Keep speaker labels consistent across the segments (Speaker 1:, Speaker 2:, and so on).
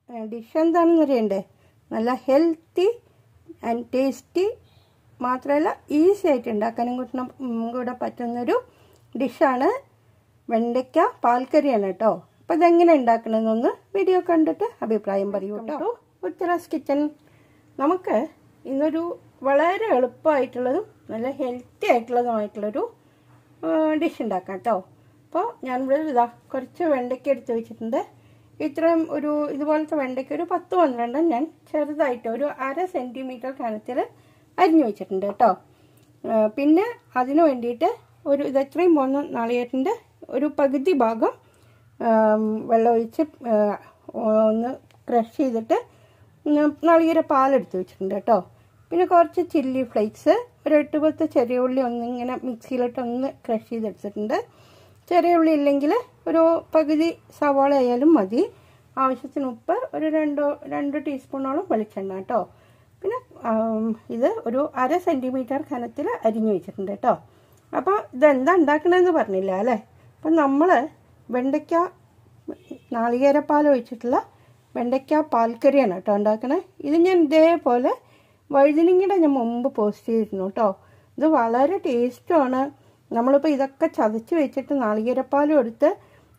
Speaker 1: dish എന്താണെന്ന് അറിയണ്ടേ നല്ല ഹെൽത്തി ആൻഡ് ടേസ്റ്റി മാത്രമല്ല ഈസി ആയിട്ട് ഉണ്ടാക്കാനും കൂട്ടണം കൂടെ പറ്റുന്നൊരു ഡിഷാണ് വെണ്ടയ്ക്ക പാൽക്കറിയാണ് കേട്ടോ അപ്പോൾ ഇതെങ്ങനെ ഉണ്ടാക്കണമെന്നൊന്ന് വീഡിയോ കണ്ടിട്ട് അഭിപ്രായം പറയൂ കേട്ടോ ഉത്തരാസ് കിച്ചൺ നമുക്ക് ഇന്നൊരു വളരെ എളുപ്പമായിട്ടുള്ളതും നല്ല ഹെൽത്തി ആയിട്ടുള്ളതുമായിട്ടുള്ളൊരു ഡിഷ് ഉണ്ടാക്കാം കേട്ടോ അപ്പോൾ ഞാനിവിടെ ഇതാ കുറച്ച് വെണ്ടയ്ക്ക എടുത്ത് വെച്ചിട്ടുണ്ട് ഇത്രയും ഒരു ഇതുപോലത്തെ വെണ്ടയ്ക്ക ഒരു പത്ത് പന്ത്രണ്ടും ഞാൻ ചെറുതായിട്ട് ഒരു അര സെൻറ്റിമീറ്റർ കനത്തിൽ അരിഞ്ഞു വെച്ചിട്ടുണ്ട് കേട്ടോ പിന്നെ അതിന് വേണ്ടിയിട്ട് ഒരു ഇത് എത്രയും പോകുന്ന നാളികേരത്തിൻ്റെ ഒരു പകുതി ഭാഗം വെള്ളമൊഴിച്ച് ഒന്ന് ക്രഷ് ചെയ്തിട്ട് നാളികേര പാലെടുത്ത് വെച്ചിട്ടുണ്ട് കേട്ടോ പിന്നെ കുറച്ച് ചില്ലി ഫ്ലേക്സ് ഒരു എട്ട് പത്ത് ചെറിയ ഉള്ളി ഒന്നിങ്ങനെ മിക്സിയിലിട്ട് ഒന്ന് ക്രഷ് ചെയ്തെടുത്തിട്ടുണ്ട് ചെറിയ ഉള്ളി ഇല്ലെങ്കിൽ ഒരു പകുതി സവാള ആയാലും മതി ആവശ്യത്തിന് ഉപ്പ് ഒരു രണ്ടോ രണ്ട് ടീസ്പൂണോളം വെളിച്ചെണ്ണ കേട്ടോ പിന്നെ ഇത് ഒരു അര സെൻറ്റിമീറ്റർ കനത്തിൽ അരിഞ്ഞു വെച്ചിട്ടുണ്ട് കേട്ടോ അപ്പോൾ ഇതെന്താ ഉണ്ടാക്കണമെന്ന് പറഞ്ഞില്ല അല്ലേ അപ്പം നമ്മൾ വെണ്ടയ്ക്ക നാളികേരപ്പാൽ ഒഴിച്ചിട്ടുള്ള വെണ്ടയ്ക്ക പാൽക്കറിയാണ് കേട്ടോ ഉണ്ടാക്കണേ ഇത് ഞാൻ ഇതേപോലെ വഴുതിനിങ്ങയുടെ ഞാൻ മുമ്പ് പോസ്റ്റ് ചെയ്തിരുന്നു കേട്ടോ ഇത് വളരെ ടേസ്റ്റുമാണ് നമ്മളിപ്പോൾ ഇതൊക്കെ ചതച്ച് വെച്ചിട്ട് നാളികേരപ്പാലും എടുത്ത്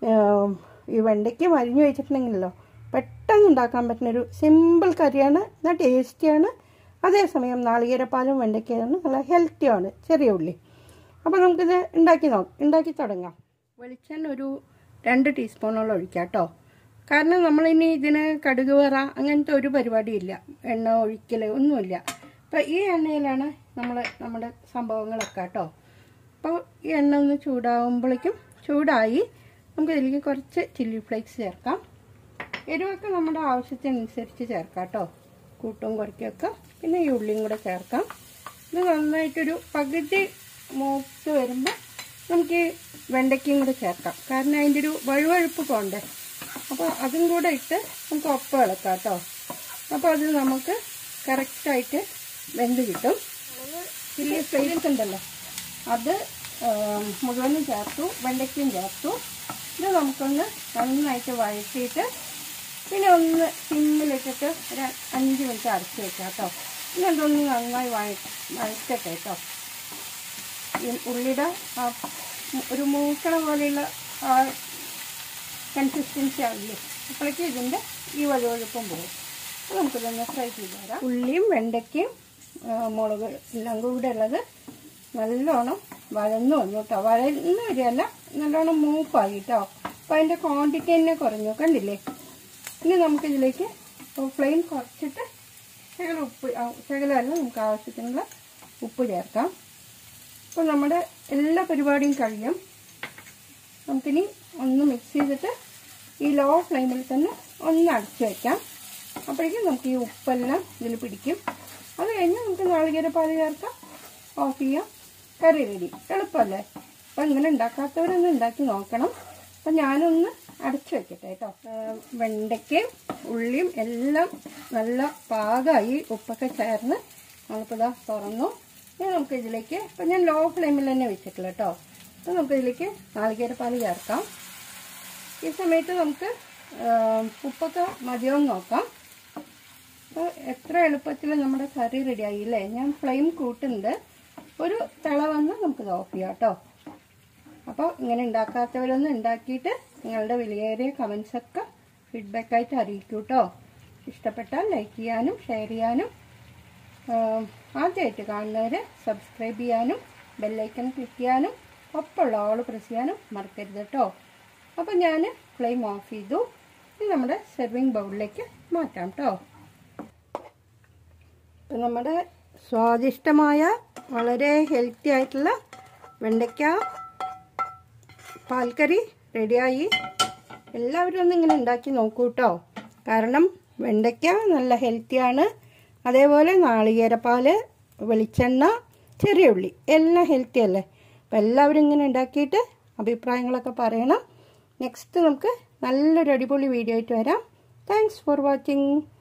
Speaker 1: ഈ വെണ്ടയ്ക്ക് മരിഞ്ഞു വെച്ചിട്ടുണ്ടെങ്കിലല്ലോ പെട്ടെന്ന് ഉണ്ടാക്കാൻ പറ്റുന്നൊരു സിമ്പിൾ കറിയാണ് എന്നാൽ ടേസ്റ്റിയാണ് അതേസമയം നാളികേരപ്പാലും വെണ്ടയ്ക്കയാണ് നല്ല ഹെൽത്തിയാണ് ചെറിയ ഉള്ളി അപ്പോൾ നമുക്കിത് ഉണ്ടാക്കി നോ ഉണ്ടാക്കി തുടങ്ങാം വെളിച്ചെണ്ണ ഒരു രണ്ട് ടീസ്പൂണോളം ഒഴിക്കാം കേട്ടോ കാരണം നമ്മളിനി ഇതിന് കടുക് വറ അങ്ങനത്തെ ഒരു പരിപാടിയില്ല എണ്ണ ഒഴിക്കൽ ഒന്നുമില്ല അപ്പോൾ ഈ എണ്ണയിലാണ് നമ്മൾ നമ്മുടെ സംഭവങ്ങളൊക്കെ കേട്ടോ അപ്പോൾ ഈ എണ്ണ ഒന്ന് ചൂടാകുമ്പോഴേക്കും ചൂടായി നമുക്ക് ഇതിലേക്ക് കുറച്ച് ചില്ലി ഫ്ലേക്സ് ചേർക്കാം എരിവൊക്കെ നമ്മുടെ ആവശ്യത്തിനനുസരിച്ച് ചേർക്കാം കേട്ടോ കൂട്ടും കുറയ്ക്കൊക്കെ പിന്നെ ഈ ഉള്ളിയും കൂടെ ചേർക്കാം ഇത് നന്നായിട്ടൊരു പകുതി മൂത്ത് വരുമ്പോൾ നമുക്ക് ഈ വെണ്ടയ്ക്കയും കൂടെ ചേർക്കാം കാരണം അതിൻ്റെ ഒരു വഴുവഴുപ്പ് പോണ്ടേ അപ്പോൾ അതും കൂടെ ഇട്ട് നമുക്ക് ഒപ്പം ഇളക്കാം കേട്ടോ അപ്പോൾ അത് നമുക്ക് കറക്റ്റായിട്ട് വെന്ത് കിട്ടും ചില്ലി ഫ്ലേക്സ് ഉണ്ടല്ലോ അത് മുഴുവനും ചേർത്തു വെണ്ടയ്ക്കയും ചേർത്തു ഇത് നമുക്കൊന്ന് നന്നായിട്ട് വഴറ്റിയിട്ട് പിന്നെ ഒന്ന് സിമ്മിലിട്ടിട്ട് ഒരു അഞ്ച് മിനിറ്റ് അടച്ച് വെക്കാം കേട്ടോ പിന്നെ അതൊന്ന് നന്നായി വഴ വഴറ്റട്ടെ കേട്ടോ ഈ ഉള്ളിയുടെ ആ ഒരു മൂക്കണ പോലെയുള്ള ആ കൺസിസ്റ്റൻസി ആവില്ലേ അപ്പോഴേക്കും ഇതിൻ്റെ ഈ വഴുവഴുപ്പം പോകും അപ്പോൾ നമുക്കിതൊന്ന് ഫ്രൈ ചെയ്ത് തരാം ഉള്ളിയും വെണ്ടയ്ക്കയും മുളക് എല്ലാം കൂടെ ഉള്ളത് നല്ലോണം വഴന്നു വന്നു കേട്ടോ വഴന്നു വരികയല്ല നല്ലോണം മൂപ്പായി കേട്ടോ അപ്പോൾ അതിൻ്റെ ക്വാണ്ടിറ്റി തന്നെ കുറഞ്ഞു കണ്ടില്ലേ ഇനി നമുക്കിതിലേക്ക് ഫ്ലെയിം കുറച്ചിട്ട് ശകലം ഉപ്പ് ശകലമല്ല നമുക്ക് ആവശ്യത്തിനുള്ള ഉപ്പ് ചേർക്കാം അപ്പോൾ നമ്മുടെ എല്ലാ പരിപാടിയും കഴിയും നമുക്കിനി ഒന്ന് മിക്സ് ചെയ്തിട്ട് ഈ ലോ ഫ്ലെയിമിൽ തന്നെ ഒന്ന് അടച്ചു വയ്ക്കാം അപ്പോഴേക്കും നമുക്ക് ഈ ഉപ്പെല്ലാം ഇതിൽ പിടിക്കും അത് കഴിഞ്ഞ് നമുക്ക് നാളികേരപ്പാൽ ചേർക്കാം ഓഫ് ചെയ്യാം കറി റെഡി എളുപ്പമല്ലേ അപ്പം ഇങ്ങനെ ഉണ്ടാക്കാത്തവരൊന്ന് ഉണ്ടാക്കി നോക്കണം അപ്പം ഞാനൊന്ന് അടച്ചു വെക്കട്ടെ കേട്ടോ വെണ്ടയ്ക്കയും ഉള്ളിയും എല്ലാം നല്ല പാകമായി ഉപ്പൊക്കെ ചേർന്ന് നമ്മളിപ്പോൾ ഇതാ തുറന്നു ഇനി നമുക്ക് ഇതിലേക്ക് ഇപ്പം ഞാൻ ലോ ഫ്ലെയിമിൽ തന്നെ വെച്ചിട്ടില്ല കേട്ടോ അപ്പം നമുക്ക് ഇതിലേക്ക് നാളികേരപ്പാൽ ചേർക്കാം ഈ സമയത്ത് നമുക്ക് ഉപ്പൊക്കെ മതിയോന്ന് നോക്കാം അപ്പോൾ എത്ര എളുപ്പത്തിൽ നമ്മുടെ കറി റെഡിയായി അല്ലേ ഞാൻ ഫ്ലെയിം കൂട്ടുന്നുണ്ട് ഒരു തിള വന്ന് നമുക്കിത് ഓഫ് ചെയ്യാം കേട്ടോ അപ്പോൾ ഇങ്ങനെ ഉണ്ടാക്കാത്തവരൊന്ന് ഉണ്ടാക്കിയിട്ട് നിങ്ങളുടെ വിലയേറിയ കമൻസൊക്കെ ഫീഡ്ബാക്കായിട്ട് അറിയിക്കൂ കേട്ടോ ഇഷ്ടപ്പെട്ടാൽ ലൈക്ക് ചെയ്യാനും ഷെയർ ചെയ്യാനും ആദ്യമായിട്ട് കാണുന്നവർ സബ്സ്ക്രൈബ് ചെയ്യാനും ബെല്ലൈക്കൺ ക്ലിക്ക് ചെയ്യാനും ഒപ്പമുള്ള ഓൾ പ്രസ് ചെയ്യാനും മറക്കരുത് കേട്ടോ അപ്പോൾ ഞാൻ ഫ്ലെയിം ഓഫ് ചെയ്തു ഇനി നമ്മുടെ സെർവിങ് ബൗളിലേക്ക് മാറ്റാം കേട്ടോ ഇപ്പം നമ്മുടെ സ്വാദിഷ്ടമായ വളരെ ഹെൽത്തി ആയിട്ടുള്ള വെണ്ടയ്ക്ക പാൽക്കറി റെഡിയായി എല്ലാവരും ഒന്ന് ഇങ്ങനെ ഉണ്ടാക്കി നോക്കൂ കേട്ടോ കാരണം വെണ്ടയ്ക്ക നല്ല ഹെൽത്തിയാണ് അതേപോലെ നാളികേരപ്പാൽ വെളിച്ചെണ്ണ ചെറിയ ഉള്ളി എല്ലാം ഹെൽത്തി അല്ലേ അപ്പം എല്ലാവരും ഇങ്ങനെ ഉണ്ടാക്കിയിട്ട് അഭിപ്രായങ്ങളൊക്കെ പറയണം നെക്സ്റ്റ് നമുക്ക് നല്ലൊരു അടിപൊളി വീഡിയോ ആയിട്ട് വരാം താങ്ക്സ് ഫോർ വാച്ചിങ്